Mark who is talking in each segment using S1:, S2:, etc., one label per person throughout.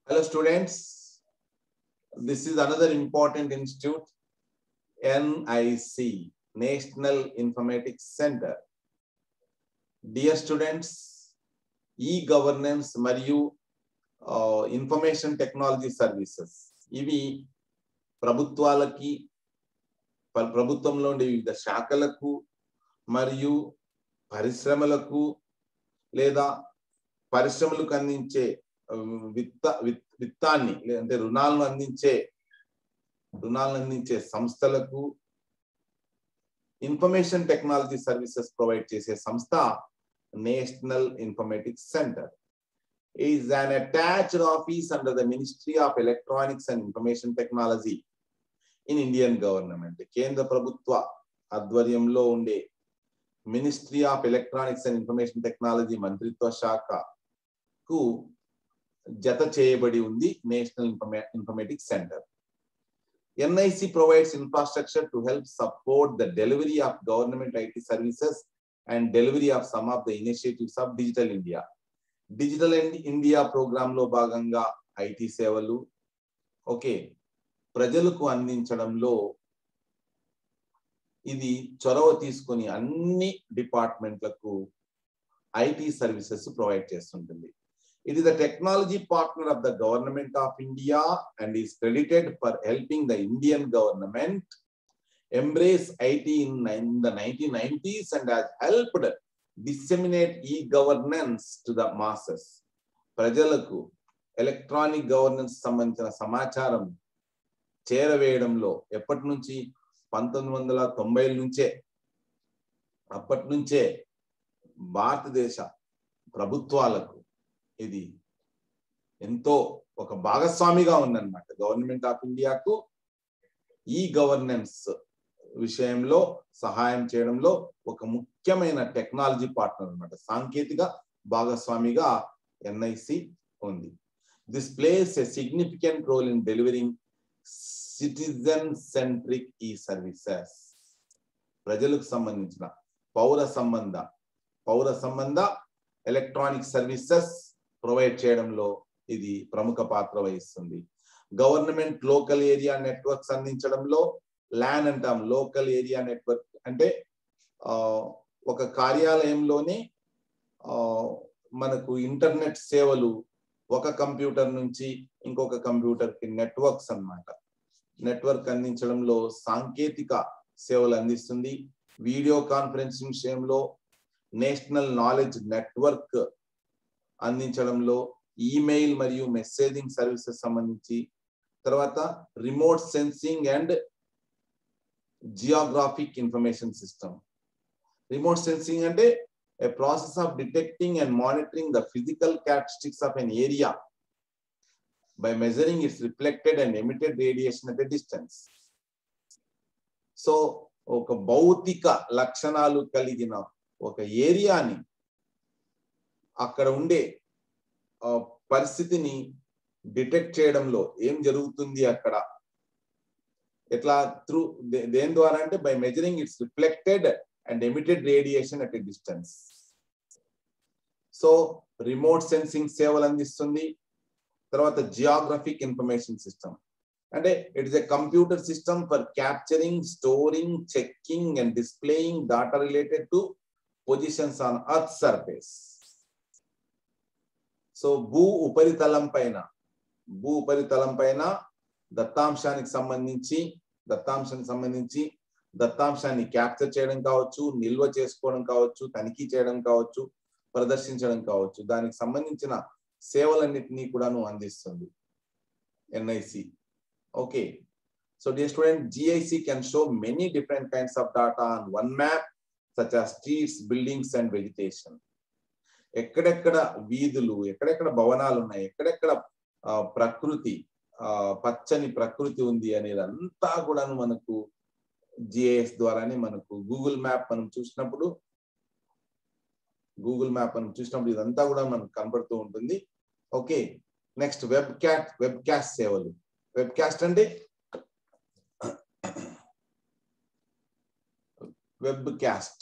S1: Hello, students. This is another important institute, NIC, National Informatics Center. Dear students, e-governance మరియు information technology services ఇవి ప్రభుత్వాలకి ప్ర- ప్రభుత్వంలో ఉండే వివిధ శాఖలకు మరియు పరిశ్రమలకు లేదా పరిశ్రమలకు అందించే ఆ, విత్త విత్- విత్తాన్ని లేదంటే రుణాలను అందించే రుణాలను అందించే సంస్థలకు ఇన్ఫర్మేషన్ టెక్నాలజీ సర్వీసెస్ ప్రొవైడ్ చేసే సంస్థ National informatics Centre is an attached office under the ministry of electronics and information technology in Indian government కేంద్ర ప్రభుత్వ ఆధ్వర్యంలో ఉండే ministry of electronics and information technology మంత్రిత్వ శాఖకు జత చేయబడి ఉంది National informatics Centre NIC provides infrastructure to help support the delivery of government IT services and delivery of some of the initiatives of Digital India Digital India programme లో భాగంగా IT సేవలు okay ప్రజలకు అందించడంలో ఇది చొరవ తీసుకొని అన్ని డిపార్ట్మెంట్లకు ఐటీ సర్వీసెస్ ప్రొవైడ్ చేస్తుంటుంది it is the technology partner of the government of India and is credited for helping the Indian government embrace IT in, in the 1990s and has helped disseminate e-governance to the masses. ప్రజలకు electronic governance సంబంధించిన సమాచారం చేరవేయడంలో ఎప్పటి నుంచి పంతొమ్మిది వందల తొంభైల నుంచే అప్పటి నుంచే భారతదేశ ప్రభుత్వాలకు ఇది ఎంతో ఒక భాగస్వామిగా ఉందన్నమాట గవర్నమెంట్ ఆఫ్ ఇండియాకు ఈ గవర్నెన్స్ విషయంలో సహాయం చేయడంలో ఒక ముఖ్యమైన టెక్నాలజీ పార్ట్నర్ అన్నమాట సాంకేతిక భాగస్వామిగా ఎన్ఐసి ఉంది this plays a significant role in delivering citizen centric e services ప్రజలకు సంబంధించిన పౌర సంబంధ పౌర సంబంధ ఎలక్ట్రానిక్ సర్వీసెస్ ప్రొవైడ్ చేయడంలో ఇది ప్రముఖ పాత్ర వహిస్తుంది గవర్నమెంట్ లోకల్ ఏరియా నెట్వర్క్స్ అందించడంలో ల్యాన్ అంటాం లోకల్ ఏరియా నెట్వర్క్ అంటే ఆ, ఒక కార్యాలయంలోనే ఆ, మనకు ఇంటర్నెట్ సేవలు ఒక కంప్యూటర్ నుంచి ఇంకొక కంప్యూటర్ కి నెట్వర్క్స్ అన్నమాట నెట్వర్క్ అందించడంలో సాంకేతిక సేవలు అందిస్తుంది వీడియో కాన్ఫరెన్సింగ్ విషయంలో నేషనల్ నాలెడ్జ్ నెట్వర్క్ అందించడంలో ఈమెయిల్ మరియు మెసేజింగ్ సర్వీసెస్ సంబంధించి తర్వాత remote sensing and geographic information system remote sensing అంటే a process of detecting and monitoring the physical characteristics of an area by measuring its reflected and emitted radiation at a distance. So ఒక భౌతిక లక్షణాలు కలిగిన ఒక ఏరియాని అక్కడ ఉండే ఆ, పరిస్థితిని డిటెక్ట్ చేయడంలో ఏం జరుగుతుంది అక్కడ ఎట్లా త్రూ దేని ద్వారా అంటే by measuring its reflected and emitted radiation at a distance so remote sensing సేవలు అందిస్తుంది తర్వాత జియోగ్రఫిక్ ఇన్ఫర్మేషన్ సిస్టమ్ అంటే it is a computer system for capturing storing checking and displaying data related to positions on earth surface so భూ ఉపరితలం పైన భూ ఉపరితలం పైన దత్తాంశానికి సంబంధించి దత్తాంశానికి సంబంధించి దత్తాంశాన్ని క్యాప్చర్ చేయడం కావచ్చు నిల్వ చేసుకోవడం కావచ్చు తనిఖీ చేయడం కావచ్చు ప్రదర్శించడం కావచ్చు దానికి సంబంధించిన సేవలన్నింటినీ కూడాను అందిస్తుంది NIC okay so dear student GIC can show many different kinds of data on one map such as streets buildings and vegetation ఎక్కడెక్కడ వీధులు ఎక్కడెక్కడ భవనాలు ఉన్నాయి ఎక్కడెక్కడ ఆ, ప్రకృతి ఆ, పచ్చని ప్రకృతి ఉంది అనేది అంతా కూడాను మనకు జిఐఎస్ ద్వారానే మనకు గూగుల్ మ్యాప్ మనం చూసినప్పుడు గూగుల్ మ్యాప్ మనం చూసినప్పుడు ఇదంతా కూడా మనకు కనబడుతూ ఉంటుంది okay next web cat webcast సేవలు వెబ్ క్యాస్ట్ అంటే webcast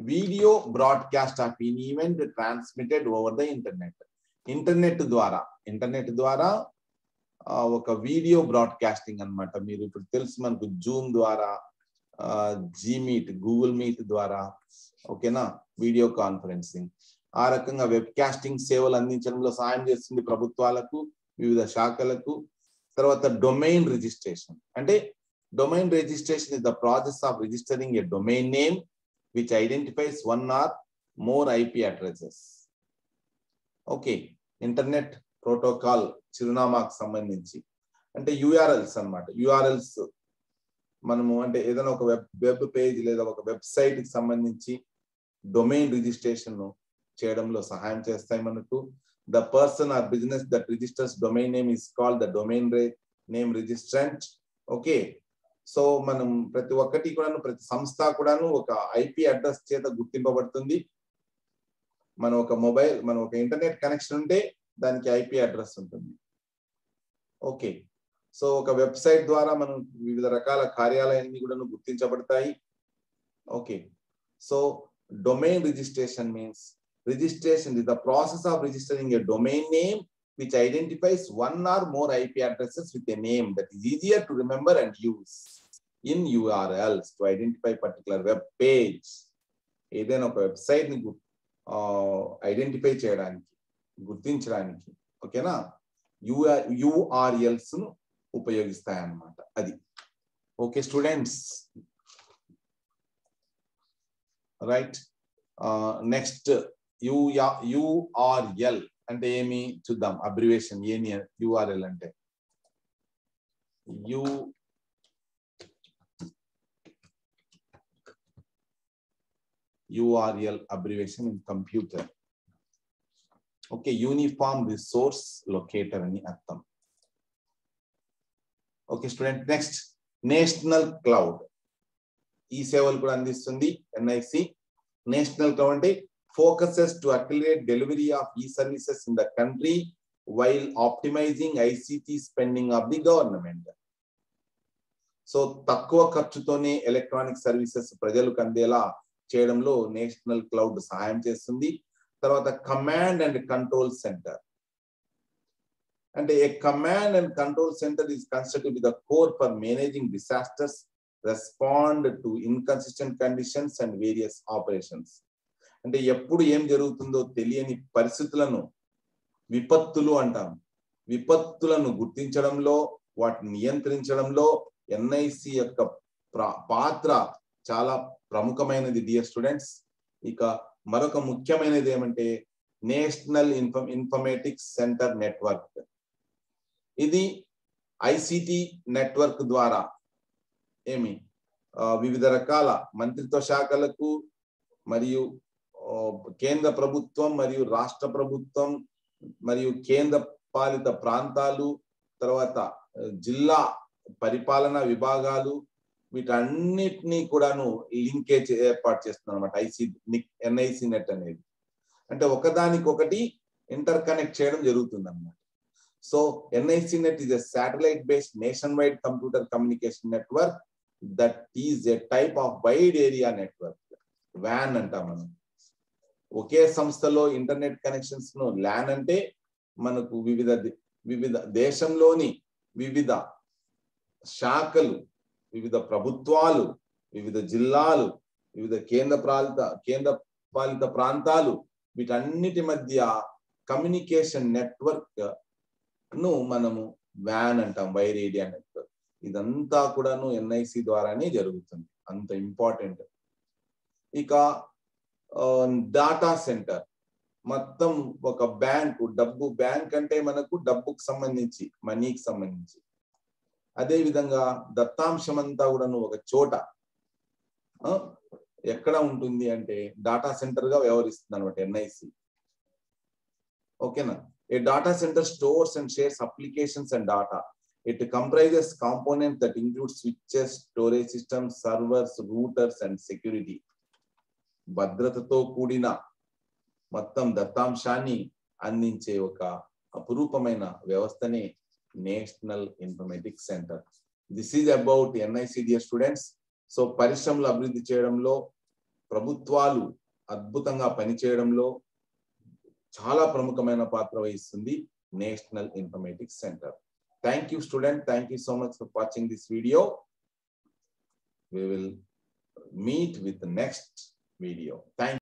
S1: video broadcast of in event transmitted over the internet internet ద్వారా ఇంటర్నెట్ ద్వారా ఒక వీడియో బ్రాడ్కాస్టింగ్ అనమాట మీరు ఇప్పుడు తెలుసు మనకు జూమ్ ద్వారా జీమీట్ గూగుల్ మీట్ ద్వారా ఓకేనా వీడియో కాన్ఫరెన్సింగ్ ఆ రకంగా వెబ్ కాస్టింగ్ సేవలు అందించడంలో సహాయం చేస్తుంది ప్రభుత్వాలకు వివిధ శాఖలకు తర్వాత డొమైన్ రిజిస్ట్రేషన్ అంటే domain registration is the process of registering a domain name which identifies one or more IP addresses okay internet protocol చిరునామాకు సంబంధించి అంటే యుఆర్ఎల్స్ అనమాట యుఆర్ఎల్స్ మనము అంటే ఏదైనా ఒక వెబ్ వెబ్ పేజ్ లేదా ఒక వెబ్సైట్ కి సంబంధించి డొమైన్ రిజిస్ట్రేషన్ చేయడంలో సహాయం చేస్తాయి మనకు the person or business that registers domain name is called the domain name registrant okay so మనం ప్రతి ఒక్కటి కూడాను ప్రతి సంస్థ కూడాను ఒక ఐపీ అడ్రస్ చేత గుర్తింపబడుతుంది మనం ఒక మొబైల్ మనం ఒక ఇంటర్నెట్ కనెక్షన్ ఉంటే దానికి ఐపీ అడ్రస్ ఉంటుంది ఓకే సో ఒక వెబ్సైట్ ద్వారా మనం వివిధ రకాల కార్యాలయాన్ని కూడా గుర్తించబడతాయి okay so domain registration means registration is the process of registering a domain name which identifies one or more IP addresses with a name that is easier to remember and use in URLs to identify particular web page. ఏదైనా ఒక website ని identify చేయడానికి గుర్తించడానికి ఓకేనా you are యుఆర్ఎల్స్ ను ఉపయోగిస్తాయి అన్నమాట అది okay students right next URL అంటే ఏమి చూద్దాం అబ్రివేషన్ ఏని యుఆర్ఎల్ అంటే U URL abbreviation in computer okay uniform resource locator అని అర్థం okay student next national cloud e సేవలు కూడా అందిస్తుంది ఎన్ఐసి నేషనల్ క్లౌడ్ అంటే focuses to accelerate delivery of e-services in the country while optimizing ICT spending of the government. So తక్కువ ఖర్చుతోనే electronic services ప్రజలకు అందేలా చేయడంలో నేషనల్ క్లౌడ్ సహాయం చేస్తుంది తర్వాత కమాండ్ అండ్ కంట్రోల్ సెంటర్ అంటే a command and control centre is constructed with the core for managing disasters respond to inconsistent conditions and various operations అంటే ఎప్పుడు ఏం జరుగుతుందో తెలియని పరిస్థితులను విపత్తులు అంటాం విపత్తులను గుర్తించడంలో వాటిని నియంత్రించడంలో ఎన్ఐసి యొక్క పాత్ర చాలా ప్రముఖమైనది డియర్ స్టూడెంట్స్ ఇక మరొక ముఖ్యమైనది ఏమంటే national inform informatics centre network ఇది ఐసిటి నెట్వర్క్ ద్వారా ఏమి వివిధ రకాల మంత్రిత్వ శాఖలకు మరియు కేంద్ర ప్రభుత్వం మరియు రాష్ట్ర ప్రభుత్వం మరియు కేంద్ర పాలిత ప్రాంతాలు తర్వాత జిల్లా పరిపాలనా విభాగాలు వీటన్నిటినీ కూడాను లింకేజ్ ఏర్పాటు చేస్తుంది అనమాట ఐసి ఎన్ఐసి నెట్ అనేది అంటే ఒకదానికొకటి ఇంటర్ కనెక్ట్ చేయడం జరుగుతుంది అనమాట so NIC net is a satellite based nation wide computer communication network that is a type of wide area network వ్యాన్ అంటాం మనం ఒకే సంస్థలో ఇంటర్నెట్ కనెక్షన్స్ ను ల్యాన్ అంటే మనకు వివిధ వివిధ దేశంలోని వివిధ శాఖలు వివిధ ప్రభుత్వాలు వివిధ జిల్లాలు వివిధ కేంద్ర పాలిత కేంద్ర పాలిత ప్రాంతాలు వీటన్నిటి మధ్య కమ్యూనికేషన్ నెట్వర్క్ ను మనము వ్యాన్ అంటాం వైర్ ఏరియా నెట్వర్క్ ఇదంతా కూడాను ఎన్ఐసి ద్వారానే జరుగుతుంది అంత ఇంపార్టెంట్ ఇక డాటా సెంటర్ మొత్తం ఒక బ్యాంకు డబ్బు బ్యాంక్ అంటే మనకు డబ్బుకు సంబంధించి మనీకి సంబంధించి అదే విధంగా దత్తాంశం అంతా కూడాను ఒక చోట ఎక్కడ ఉంటుంది అంటే డాటా సెంటర్ గా వ్యవహరిస్తుంది అనమాట ఎన్ఐసి ఓకేనా a data centre stores and shares applications and data it comprises component that include switches storage systems servers routers and security భద్రతతో కూడిన మొత్తం దత్తాంశాన్ని అందించే ఒక అపురూపమైన వ్యవస్థనే national informatics centre this is about NICDS students so పరిశ్రమలు అభివృద్ధి చేయడంలో ప్రభుత్వాలు అద్భుతంగా పనిచేయడంలో చాలా ప్రముఖమైన పాత్ర వహిస్తుంది national informatics centre thank you student thank you so much for watching this video we will meet with the next video. Thank